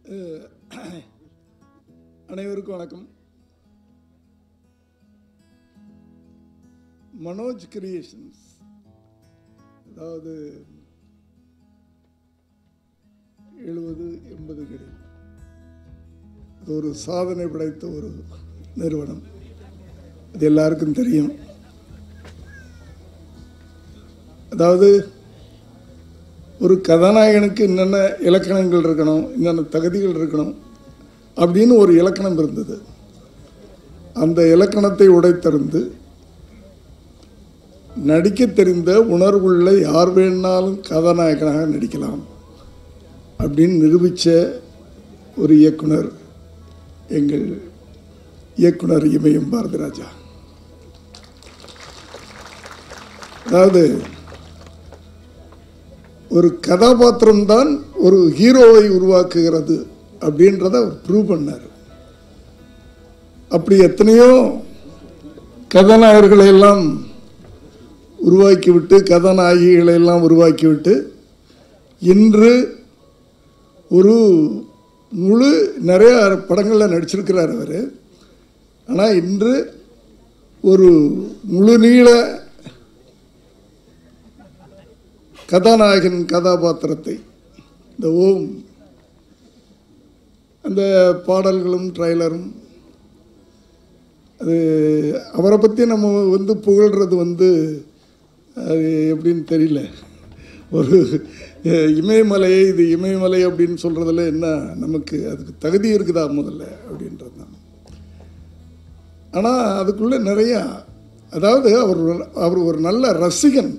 அஹ், அனைவருக்கும் வணக்கம் மனோஜ் கிரியேஷன்ஸ் அதாவது எழுபது எண்பதுகளில் அது ஒரு சாதனை படைத்த ஒரு நிறுவனம் அது எல்லாருக்கும் தெரியும் அதாவது ஒரு கதாநாயகனுக்கு என்னென்ன இலக்கணங்கள் இருக்கணும் என்னென்ன தகுதிகள் இருக்கணும் அப்படின்னு ஒரு இலக்கணம் இருந்தது அந்த இலக்கணத்தை உடைத்தறிந்து நடிக்க தெரிந்த உணர்வுள்ள யார் வேணாலும் கதாநாயகனாக நடிக்கலாம் அப்படின்னு நிரூபித்த ஒரு இயக்குனர் எங்கள் இயக்குனர் இமயம் பாரதிராஜா அதாவது ஒரு கதாபாத்திரம்தான் ஒரு ஹீரோவை உருவாக்குகிறது அப்படின்றத அவர் ப்ரூவ் பண்ணார் அப்படி எத்தனையோ கதாநாயகர்களை எல்லாம் உருவாக்கிவிட்டு கதாநாயகிகளை எல்லாம் உருவாக்கிவிட்டு இன்று ஒரு முழு நிறைய படங்களில் நடிச்சிருக்கிறார் அவர் ஆனால் இன்று ஒரு முழு நீள கதாநாயகன் கதாபாத்திரத்தை இந்த ஓம் அந்த பாடல்களும் ட்ரைலரும் அது அவரை பற்றி நம்ம வந்து புகழ்கிறது வந்து அது எப்படின்னு தெரியல ஒரு அஹ், இமயமலையை இது இமயமலை அப்படின்னு சொல்கிறதுல என்ன நமக்கு அதுக்கு தகுதி இருக்குதா முதல்ல அப்படின்றது தான் ஆனால் அதுக்குள்ளே நிறையா அதாவது அவர் ஒரு- அவர் ஒரு நல்ல ரசிகன்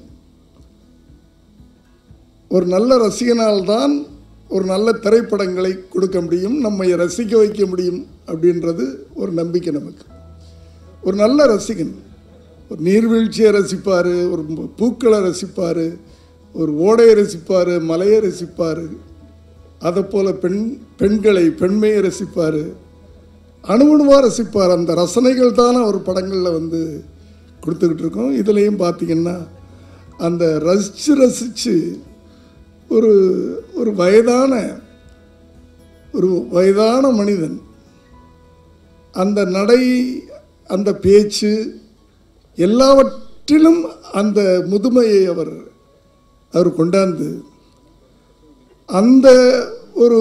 ஒரு நல்ல ரசிகனால் தான் ஒரு நல்ல திரைப்படங்களை கொடுக்க முடியும் நம்மை ரசிக்க வைக்க முடியும் அப்படின்றது ஒரு நம்பிக்கை நமக்கு ஒரு நல்ல ரசிகன் ஒரு நீர்வீழ்ச்சியை ரசிப்பார் ஒரு பூக்களை ரசிப்பார் ஒரு ஓடையை ரசிப்பார் மலையை ரசிப்பார் அதை போல் பெண் பெண்களை பெண்மையை ரசிப்பார் அணுவணுவாக ரசிப்பார் அந்த ரசனைகள் தான் அவர் படங்களில் வந்து கொடுத்துக்கிட்டு இருக்கோம் இதுலேயும் பார்த்தீங்கன்னா அந்த ரசித்து ரசித்து ஒரு ஒரு வயதான ஒரு வயதான மனிதன் அந்த நடை அந்த பேச்சு எல்லாவற்றிலும் அந்த முதுமையை அவர் அவர் கொண்டாந்து அந்த ஒரு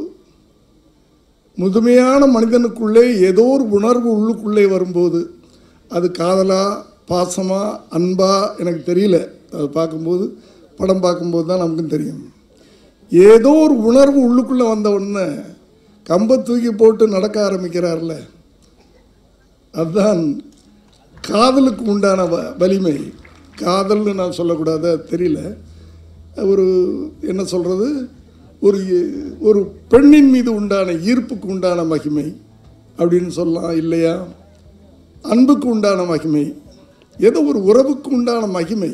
முதுமையான மனிதனுக்குள்ளே ஏதோ ஒரு உணர்வு உள்ளுக்குள்ளே வரும்போது அது காதலா பாசமா அன்பா எனக்கு தெரியல அது பார்க்கும்போது படம் பார்க்கும்போது தான் நமக்கும் தெரியும் ஏதோ ஒரு உணர்வு உள்ளுக்குள்ளே வந்த உடனே கம்பை தூக்கி போட்டு நடக்க ஆரம்பிக்கிறார்ல அதுதான் காதலுக்கு உண்டான வ வலிமை காதல்னு நான் சொல்லக்கூடாது அது தெரியல ஒரு என்ன சொல்கிறது ஒரு ஒரு பெண்ணின் மீது உண்டான ஈர்ப்புக்கு உண்டான மகிமை அப்படின்னு சொல்லலாம் இல்லையா அன்புக்கு உண்டான மகிமை ஏதோ ஒரு உறவுக்கு உண்டான மகிமை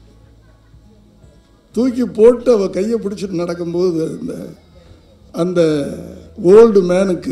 தூக்கி போட்டு அவள் கையை பிடிச்சிட்டு நடக்கும்போது அந்த அந்த ஓல்டு மேனுக்கு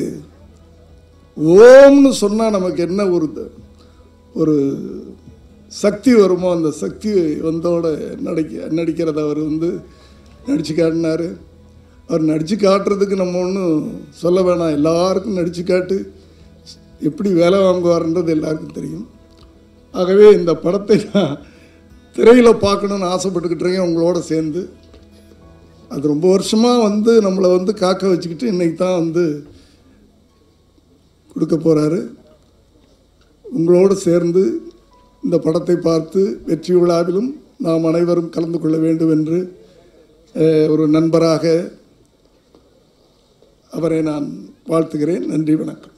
ஓம்னு சொன்னால் நமக்கு என்ன ஒரு ஒரு சக்தி வருமோ அந்த சக்தி வந்தோட நடிக்க நடிக்கிறத அவர் வந்து நடித்து காட்டினார் அவர் நடித்து காட்டுறதுக்கு நம்ம ஒன்றும் சொல்ல வேணாம் எல்லாருக்கும் நடித்து காட்டு எப்படி வேலை வாங்குவார்ன்றது எல்லாருக்கும் தெரியும் ஆகவே இந்த படத்தை நான் திரையில் பார்க்கணுன்னு ஆசைப்பட்டுக்கிட்டு இருக்கேன் உங்களோட சேர்ந்து அது ரொம்ப வருஷமாக வந்து நம்மளை வந்து காக்க வச்சுக்கிட்டு இன்றைக்கி தான் வந்து கொடுக்க போகிறாரு உங்களோடு சேர்ந்து இந்த படத்தை பார்த்து வெற்றி விழாவிலும் நாம் அனைவரும் கலந்து கொள்ள வேண்டும் என்று அஹ், ஒரு நண்பராக அவரை நான் வாழ்த்துகிறேன் நன்றி வணக்கம்